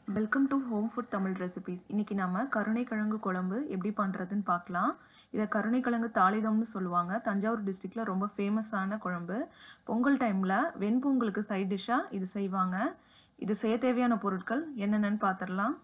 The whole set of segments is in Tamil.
welcome to home food Tamil recipes இன்னைக்கு நம்ம கருணைக்கிழங்கு குழம்பு எப்படி பண்ணுறதுன்னு பார்க்கலாம் இதை கருணைக்கிழங்கு தாளிதம்னு சொல்லுவாங்க தஞ்சாவூர் டிஸ்ட்ரிக்டில் ரொம்ப ஃபேமஸான குழம்பு பொங்கல் டைமில் வெண்பொங்கலுக்கு சைட் டிஷ்ஷாக இது செய்வாங்க இது செய்ய தேவையான பொருட்கள் என்னென்னு பார்த்துடலாம்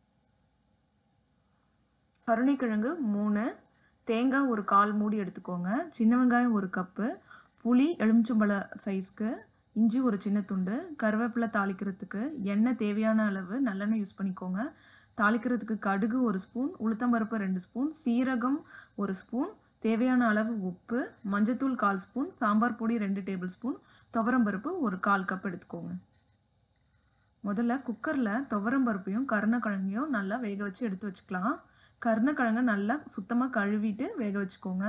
கருணைக்கிழங்கு மூணு தேங்காய் ஒரு கால் மூடி எடுத்துக்கோங்க சின்ன வெங்காயம் ஒரு கப்பு புளி எலுமிச்சம்பழ சைஸ்க்கு இஞ்சி ஒரு சின்ன துண்டு கருவேப்பிலை தாளிக்கிறதுக்கு எண்ணெய் தேவையான அளவு நல்லெண்ணெய் யூஸ் பண்ணிக்கோங்க தாளிக்கிறதுக்கு கடுகு ஒரு ஸ்பூன் உளுத்தம்பருப்பு ரெண்டு ஸ்பூன் சீரகம் ஒரு ஸ்பூன் தேவையான அளவு உப்பு மஞ்சத்தூள் கால் ஸ்பூன் சாம்பார் பொடி ரெண்டு டேபிள் ஸ்பூன் துவரம்பருப்பு ஒரு கால் கப் எடுத்துக்கோங்க முதல்ல குக்கரில் துவரம்பருப்பையும் கருணக்கிழங்கையும் நல்லா வேக வச்சு எடுத்து வச்சுக்கலாம் கருணக்கிழங்கை நல்லா சுத்தமாக கழுவிட்டு வேக வச்சுக்கோங்க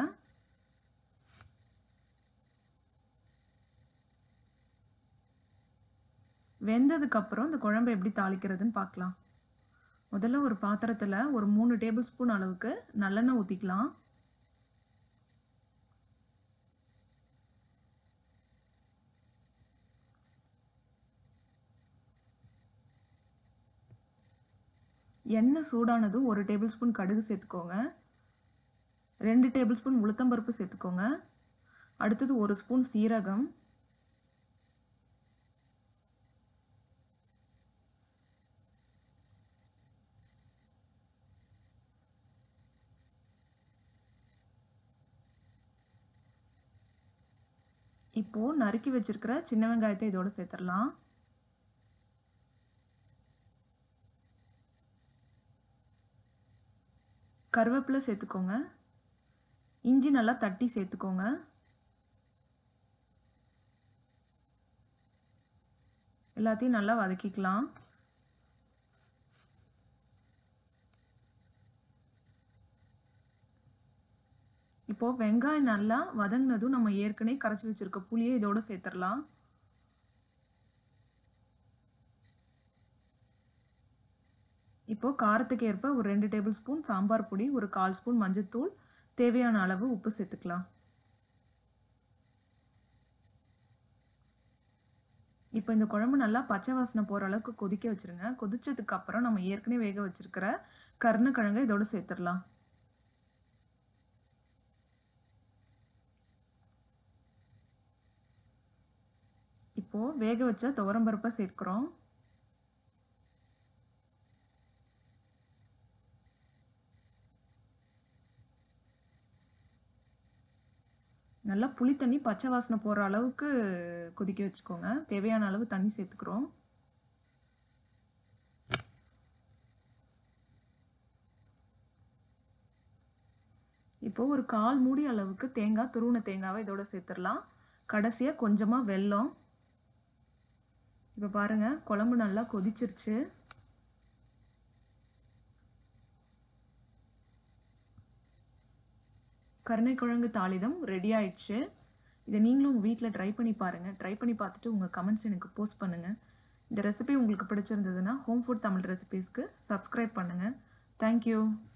வெந்ததுக்கப்புறம் இந்த குழம்பு எப்படி தாளிக்கிறதுன்னு பார்க்கலாம் முதல்ல ஒரு பாத்திரத்தில் ஒரு மூணு டேபிள் ஸ்பூன் அளவுக்கு நல்லெண்ணெய் ஊற்றிக்கலாம் எண்ணெய் சூடானதும் ஒரு டேபிள் ஸ்பூன் கடுகு சேர்த்துக்கோங்க ரெண்டு டேபிள் ஸ்பூன் உளுத்தம்பருப்பு சேர்த்துக்கோங்க அடுத்தது ஒரு ஸ்பூன் சீரகம் இப்போ நறுக்கி வச்சிருக்கிற சின்ன வெங்காயத்தை இதோட சேர்த்துடலாம் கருவேப்பிலை சேர்த்துக்கோங்க இஞ்சி நல்லா தட்டி சேர்த்துக்கோங்க எல்லாத்தையும் நல்லா வதக்கிக்கலாம் இப்போது வெங்காயம் நல்லா வதங்கினதும் நம்ம ஏற்கனவே கரைச்சி வச்சுருக்க புளியை இதோட சேர்த்துடலாம் இப்போது காரத்துக்கு ஏற்ப ஒரு ரெண்டு டேபிள் ஸ்பூன் சாம்பார் பொடி ஒரு கால் ஸ்பூன் மஞ்சத்தூள் தேவையான அளவு உப்பு சேர்த்துக்கலாம் இப்போ இந்த குழம்பு நல்லா பச்சை வாசனை போகிற அளவுக்கு கொதிக்க வச்சுருங்க கொதிச்சதுக்கு அப்புறம் நம்ம ஏற்கனவே வேக வச்சுருக்கிற கருணக்கிழங்கை இதோட சேர்த்துடலாம் இப்போது வேக வச்ச துவரம்பருப்பை சேர்க்குறோம் நல்லா புளி தண்ணி பச்சை வாசனை போகிற அளவுக்கு கொதிக்க வச்சுக்கோங்க தேவையான அளவு தண்ணி சேர்த்துக்கிறோம் இப்போ ஒரு கால் மூடி அளவுக்கு தேங்காய் துருவன தேங்காவை இதோட சேர்த்துடலாம் கடைசியாக கொஞ்சமாக வெல்லம் இப்போ பாருங்கள் குழம்பு நல்லா கொதிச்சிருச்சு கருணைக்கிழங்கு தாளிதம் ரெடி ஆயிடுச்சு இதை நீங்களும் உங்கள் வீட்டில் ட்ரை பண்ணி பாருங்கள் ட்ரை பண்ணி பார்த்துட்டு உங்கள் கமெண்ட்ஸ் எனக்கு போஸ்ட் பண்ணுங்கள் இந்த ரெசிபி உங்களுக்கு பிடிச்சிருந்ததுன்னா ஹோம் ஃபுட் தமிழ் ரெசிபீஸ்க்கு சப்ஸ்கிரைப் பண்ணுங்கள் தேங்க்யூ